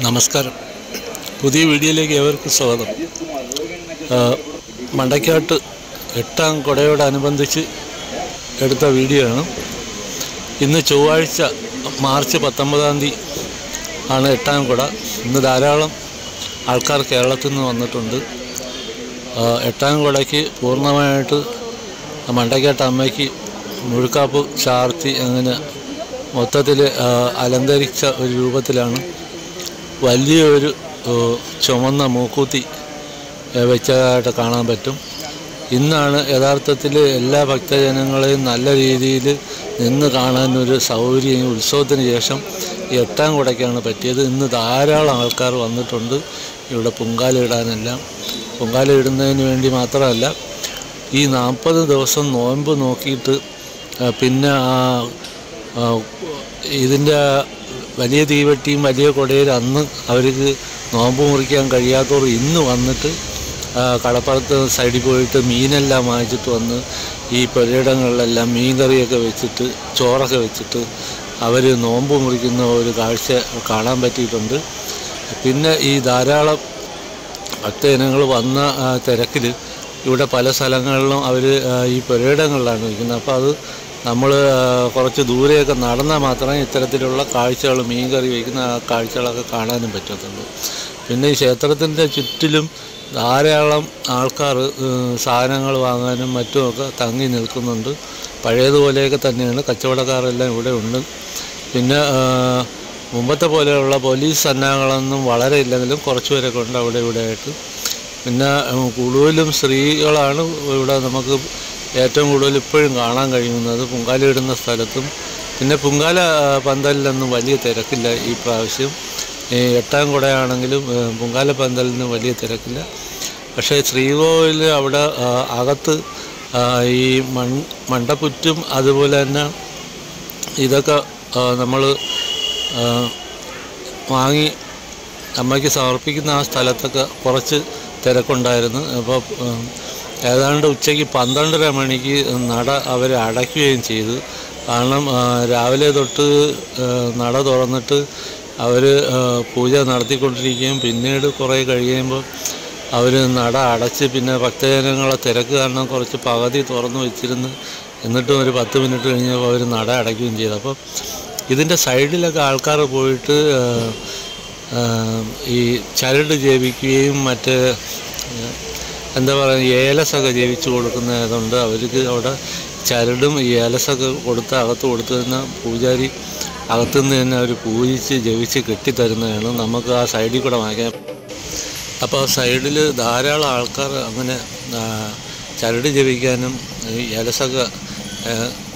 നമസ്കാരം പുതിയ വീഡിയോയിലേക്ക് ഏവർക്കും സ്വാഗതം ആ, മണ്ടയ്ക്കാട്ട് എട്ടാം കൊടയോടനുബന്ധിച്ച് എടുത്ത വീഡിയോ ആണ് ഇന്ന് ചൊവ്വാഴ്ച മാർച്ച് പത്തൊമ്പതാം തീയതി ആണ് എട്ടാം കുട ഇന്ന് ധാരാളം ആൾക്കാർ കേരളത്തിൽ നിന്ന് വന്നിട്ടുണ്ട് ആ, എട്ടാം കുടയ്ക്ക് പൂർണ്ണമായിട്ട് മണ്ടയ്ക്കാട്ട് അമ്മയ്ക്ക് മുഴുക്കാപ്പ് ചാർത്തി അങ്ങനെ മൊത്തത്തിൽ അലങ്കരിച്ച ഒരു രൂപത്തിലാണ് വലിയൊരു ഏ, ചുമന്ന മൂക്കൂത്തി ഏ, വെച്ചതായിട്ട് കാണാൻ പറ്റും ഇന്നാണ് യഥാർത്ഥത്തിൽ എല്ലാ ഭക്തജനങ്ങളെയും നല്ല രീതിയിൽ നിന്ന് കാണാനൊരു സൗകര്യം ഈ ഉത്സവത്തിന് ശേഷം ഈ എട്ടാം കുടയ്ക്കാണ് പറ്റിയത് ഇന്ന് ധാരാളം ആൾക്കാർ വന്നിട്ടുണ്ട് ഇവിടെ പൊങ്കാല ഇടാനെല്ലാം പൊങ്കാല ഇടുന്നതിന് വേണ്ടി മാത്രമല്ല ഈ നാൽപ്പത് ദിവസം നോയമ്പ് നോക്കിയിട്ട് ആ, പിന്നെ ആ ആ, ഇതിൻ്റെ വലിയ തീവട്ടിയും വലിയ കൊടയിൽ അന്ന് അവർക്ക് നോമ്പ് മുറിക്കാൻ കഴിയാത്തവർ ഇന്ന് വന്നിട്ട് ആ, കടപ്പുറത്ത് സൈഡിൽ പോയിട്ട് മീനെല്ലാം വാങ്ങിച്ചിട്ട് വന്ന് ഈ പുരയിടങ്ങളിലെല്ലാം മീൻ കറിയൊക്കെ വെച്ചിട്ട് ചോറൊക്കെ വെച്ചിട്ട് അവർ നോമ്പ് മുറിക്കുന്ന ഒരു കാഴ്ച കാണാൻ പറ്റിയിട്ടുണ്ട് പിന്നെ ഈ ധാരാളം ഭക്തജനങ്ങൾ വന്ന തിരക്കിൽ ഇവിടെ പല സ്ഥലങ്ങളിലും അവർ ഈ പുരയിടങ്ങളിലാണ് നിൽക്കുന്നത് അപ്പോൾ അത് നമ്മൾ കുറച്ച് ദൂരെയൊക്കെ നടന്നാൽ മാത്രമേ ഇത്തരത്തിലുള്ള കാഴ്ചകൾ മീൻ കറി വയ്ക്കുന്ന ആ കാഴ്ചകളൊക്കെ കാണാനും പറ്റത്തുള്ളൂ പിന്നെ ഈ ക്ഷേത്രത്തിൻ്റെ ചുറ്റിലും ധാരാളം ആൾക്കാർ സാധനങ്ങൾ വാങ്ങാനും മറ്റുമൊക്കെ തങ്ങി നിൽക്കുന്നുണ്ട് പഴയതുപോലെയൊക്കെ തന്നെയാണ് കച്ചവടക്കാരെല്ലാം ഇവിടെ ഉണ്ട് പിന്നെ ആ, മുമ്പത്തെ പോലെയുള്ള പോലീസ് സന്നാഹങ്ങളൊന്നും വളരെ ഇല്ലെങ്കിലും കുറച്ച് പേരൊക്കെ ഉണ്ട് അവിടെ ഇവിടെ ആയിട്ട് പിന്നെ ഉം, കൂടുതലും സ്ത്രീകളാണ് ഇവിടെ നമുക്ക് ഏറ്റവും കൂടുതൽ ഇപ്പോഴും കാണാൻ കഴിയുന്നത് പൊങ്കാല ഇടുന്ന സ്ഥലത്തും പിന്നെ പൊങ്കാല ആ, പന്തലിലൊന്നും വലിയ തിരക്കില്ല ഈ പ്രാവശ്യം ഈ എട്ടാം കുടയാണെങ്കിലും ഏ, പൊങ്കാല പന്തലിന് വലിയ തിരക്കില്ല പക്ഷേ ശ്രീകോവിൽ അവിടെ ആ, അകത്ത് ആ, ഈ മൺ മണ്ടപ്പുറ്റും അതുപോലെ തന്നെ ഇതൊക്കെ നമ്മൾ വാങ്ങി അമ്മയ്ക്ക് സമർപ്പിക്കുന്ന ആ സ്ഥലത്തൊക്കെ കുറച്ച് തിരക്കുണ്ടായിരുന്നു അപ്പോൾ ഉം, ഏതാണ്ട് ഉച്ചയ്ക്ക് പന്ത്രണ്ടര മണിക്ക് നട അവർ അടയ്ക്കുകയും ചെയ്തു കാരണം ആ, രാവിലെ തൊട്ട് ആ, നട തുറന്നിട്ട് അവർ പൂജ നടത്തിക്കൊണ്ടിരിക്കുകയും പിന്നീട് കുറേ കഴിയുമ്പോൾ അവർ നട അടച്ച് പിന്നെ ഭക്തജനങ്ങളെ തിരക്ക് കാരണം കുറച്ച് പകുതി തുറന്നു വെച്ചിരുന്ന് എന്നിട്ടും ഒരു പത്ത് മിനിറ്റ് കഴിഞ്ഞപ്പോൾ അവർ നട അടയ്ക്കുകയും ചെയ്തു അപ്പം ഇതിൻ്റെ സൈഡിലൊക്കെ ആൾക്കാർ പോയിട്ട് ആ, ആ, ഈ ചരട് ജപിക്കുകയും മറ്റ് ആ, എന്താ പറയുക ഏലസൊക്കെ ജപിച്ച് കൊടുക്കുന്നതുകൊണ്ട് അവർക്ക് അവിടെ ചരടും ഈ ഏലസൊക്കെ കൊടുത്ത് അകത്ത് കൊടുത്തു തന്നെ പൂജാരി അകത്തുനിന്ന് തന്നെ അവർ പൂജിച്ച് ജപിച്ച് കെട്ടിത്തരുന്നതാണ് നമുക്ക് ആ സൈഡിൽ കൂടെ വാങ്ങിക്കാൻ അപ്പോൾ സൈഡിൽ ധാരാളം ആൾക്കാർ അങ്ങനെ ആ, ചരട് ജപിക്കാനും ഈ ഏലസൊക്കെ ആ,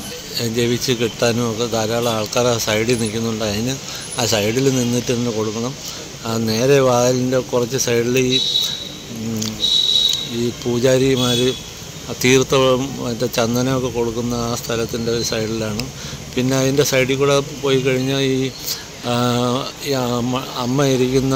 ജപിച്ച് കെട്ടാനും ഒക്കെ ധാരാളം ആൾക്കാർ ആ സൈഡിൽ നിൽക്കുന്നുണ്ട് അതിന് ആ സൈഡിൽ നിന്നിട്ട് തന്നെ കൊടുക്കണം ആ നേരെ വാതിലിൻ്റെ കുറച്ച് സൈഡിൽ ഈ ഉം, ഈ പൂജാരിമാർ തീർത്ഥവും മറ്റേ ചന്ദനമൊക്കെ കൊടുക്കുന്ന ആ സ്ഥലത്തിൻ്റെ ഒരു സൈഡിലാണ് പിന്നെ അതിൻ്റെ സൈഡിൽ കൂടെ പോയി കഴിഞ്ഞാൽ ഈ ആ, ഈ അമ്മ അമ്മ ഇരിക്കുന്ന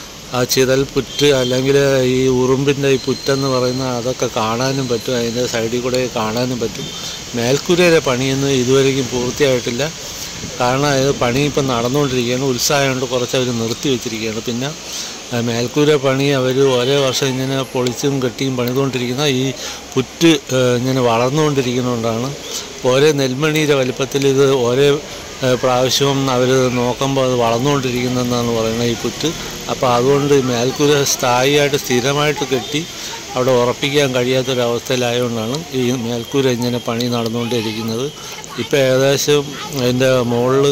ആ ചിതൽ പുറ്റ് അല്ലെങ്കിൽ ഈ ഉറുമ്പിൻ്റെ ഈ പുറ്റെന്ന് പറയുന്ന അതൊക്കെ കാണാനും പറ്റും അതിൻ്റെ സൈഡിൽ കൂടെ കാണാനും പറ്റും മേൽക്കൂരയുടെ പണിയൊന്നും ഇതുവരെയും പൂർത്തിയായിട്ടില്ല കാരണം അത് പണി ഇപ്പം നടന്നുകൊണ്ടിരിക്കുകയാണ് ഉത്സാഹമുണ്ട് കുറച്ച് അവർ നിർത്തി വെച്ചിരിക്കുകയാണ് പിന്നെ ആ, മേൽക്കൂര പണി അവർ ഓരോ വർഷം ഇങ്ങനെ പൊളിച്ചും കെട്ടിയും പണിതുകൊണ്ടിരിക്കുന്ന ഈ പുറ്റ് ആ, ഇങ്ങനെ വളർന്നുകൊണ്ടിരിക്കുന്നതുകൊണ്ടാണ് ഓരോ നെൽമണിയുടെ വലിപ്പത്തിൽ ഇത് ഓരോ ആ, പ്രാവശ്യവും അവർ നോക്കുമ്പോൾ അത് വളർന്നുകൊണ്ടിരിക്കുന്നതെന്നാണ് പറയുന്നത് ഈ പുറ്റ് അപ്പോൾ അതുകൊണ്ട് ഈ മേൽക്കൂര സ്ഥായിയായിട്ട് സ്ഥിരമായിട്ട് കെട്ടി അവിടെ ഉറപ്പിക്കാൻ കഴിയാത്തൊരവസ്ഥയിലായതുകൊണ്ടാണ് ഈ മേൽക്കൂര ഇങ്ങനെ പണി നടന്നുകൊണ്ടിരിക്കുന്നത് ഇപ്പോൾ ഏകദേശം അതിൻ്റെ മുകളിൽ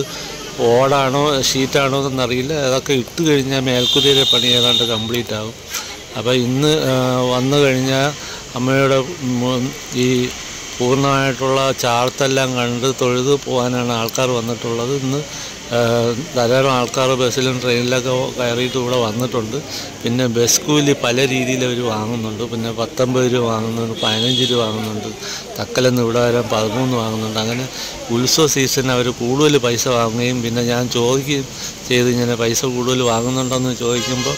ഓടാണോ ഷീറ്റാണോ എന്നറിയില്ല അതൊക്കെ ഇട്ട് കഴിഞ്ഞാൽ മേൽക്കൂരയിലെ പണി ഏതാണ്ട് കംപ്ലീറ്റ് ആകും അപ്പോൾ ഇന്ന് ആ, വന്നു കഴിഞ്ഞാൽ അമ്മയുടെ ഉം, ഈ പൂർണ്ണമായിട്ടുള്ള ചാർത്തെല്ലാം കണ്ട് തൊഴുത് പോകാനാണ് ആൾക്കാർ വന്നിട്ടുള്ളത് ഇന്ന് ആ, ധാരാളം ആൾക്കാർ ബസ്സിലും ട്രെയിനിലൊക്കെ കയറിയിട്ട് ഇവിടെ വന്നിട്ടുണ്ട് പിന്നെ ബസ് കൂലി പല രീതിയിൽ അവർ വാങ്ങുന്നുണ്ട് പിന്നെ പത്തൊമ്പത് രൂപ വാങ്ങുന്നുണ്ട് പതിനഞ്ച് രൂപ വാങ്ങുന്നുണ്ട് തക്കലെന്ന് ഇവിടെ വരാൻ പതിമൂന്ന് വാങ്ങുന്നുണ്ട് അങ്ങനെ ഉത്സവ സീസണിൽ അവർ കൂടുതൽ പൈസ വാങ്ങുകയും പിന്നെ ഞാൻ ചോദിക്കുകയും ചെയ്ത് ഇങ്ങനെ പൈസ കൂടുതൽ വാങ്ങുന്നുണ്ടോയെന്ന് ചോദിക്കുമ്പോൾ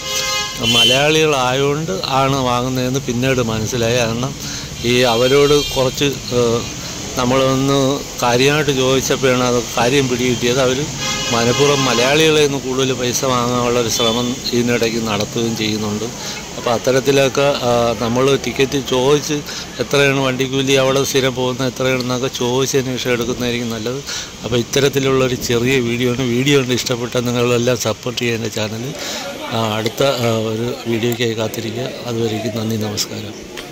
മലയാളികളായതുകൊണ്ട് ആണ് വാങ്ങുന്നതെന്ന് പിന്നീട് മനസ്സിലായി കാരണം ഈ അവരോട് കുറച്ച് ഏഹ്, നമ്മളൊന്ന് കാര്യമായിട്ട് ചോദിച്ചപ്പോഴാണ് അത് കാര്യം പിടികിട്ടിയത് അവർ മനഃപൂർവ്വം മലയാളികളിൽ നിന്ന് കൂടുതൽ പൈസ വാങ്ങാനുള്ള ഒരു ശ്രമം ഇതിനിടയ്ക്ക് നടത്തുകയും ചെയ്യുന്നുണ്ട് അപ്പോൾ അത്തരത്തിലൊക്കെ നമ്മൾ ടിക്കറ്റ് ചോദിച്ച് എത്രയാണ് വണ്ടിക്കൂലി അവിടെ സ്ഥിരം പോകുന്നത് എത്രയാണെന്നൊക്കെ ചോദിച്ചതിന് ശേഷം എടുക്കുന്നതായിരിക്കും നല്ലത് അപ്പോൾ ഇത്തരത്തിലുള്ളൊരു ചെറിയ വീഡിയോ ആണ് വീഡിയോ ഉണ്ട് ഇഷ്ടപ്പെട്ടാൽ നിങ്ങളെല്ലാം സപ്പോർട്ട് ചെയ്യുക എൻ്റെ ചാനൽ അടുത്ത ആ, ഒരു വീഡിയോയ്ക്കായി കാത്തിരിക്കുക അതുവരേക്കും നന്ദി നമസ്കാരം